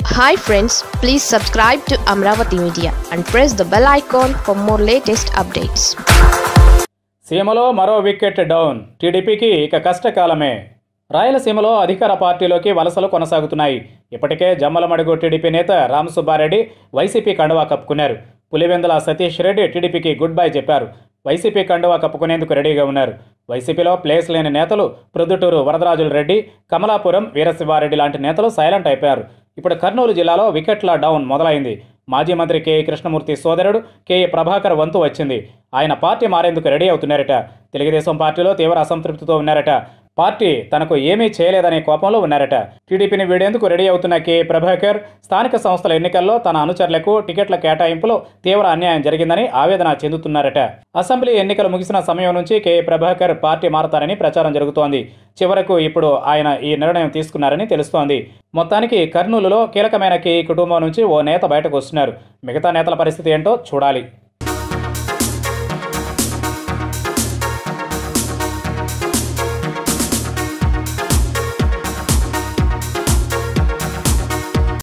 hi friends please subscribe to Amaravati media and press the bell icon for more latest updates సీమలో మరో wicket down టీడీపీకి ఇక కష్టకాలమే రాయలసీమలో అధికార పార్టీలోకి వలసలు కొనసాగుతున్నాయి ఇప్పటికే జమ్మలమడుగు టీడీపీ నేత రామసుబ్బారెడ్డి వైసీపీ కండువా కప్పుకున్నారు పులివెందుల సతీష్ రెడ్డి టీడీపీకి గుడ్ బై చెప్పారు వైసీపీ కండువా కప్పుకునేందుకు రెడీగా ఉన్నారు వైసీపీలో ప్లేస్ లేని నేతలు ప్రొద్దుటూరు వరదరాజుల రెడ్డి కమలాపురం వీరశివారెడ్డి లాంటి నేతలు సైలెంట్ అయిపోయారు ఇప్పుడు కర్నూలు జిల్లాలో వికెట్ల డౌన్ మొదలైంది మాజీ మంత్రి కె కృష్ణమూర్తి సోదరుడు కెఏ ప్రభాకర్ వంతు వచ్చింది ఆయన పార్టీ మారేందుకు రెడీ అవుతున్నారట తెలుగుదేశం పార్టీలో తీవ్ర అసంతృప్తితో ఉన్నారట పార్టీ తనకు ఏమీ చేయలేదనే కోపంలో ఉన్నారట టీడీపీని వీడేందుకు రెడీ అవుతున్న కె ప్రభాకర్ స్థానిక సంస్థల ఎన్నికల్లో తన అనుచరులకు టికెట్ల కేటాయింపులో తీవ్ర అన్యాయం జరిగిందని ఆవేదన చెందుతున్నారట అసెంబ్లీ ఎన్నికలు ముగిసిన సమయం నుంచి కె ప్రభాకర్ పార్టీ మారతారని ప్రచారం జరుగుతోంది చివరకు ఇప్పుడు ఆయన ఈ నిర్ణయం తీసుకున్నారని తెలుస్తోంది మొత్తానికి కర్నూలులో కీలకమైన కే కుటుంబం నుంచి ఓ నేత బయటకు వస్తున్నారు మిగతా నేతల పరిస్థితి ఏంటో చూడాలి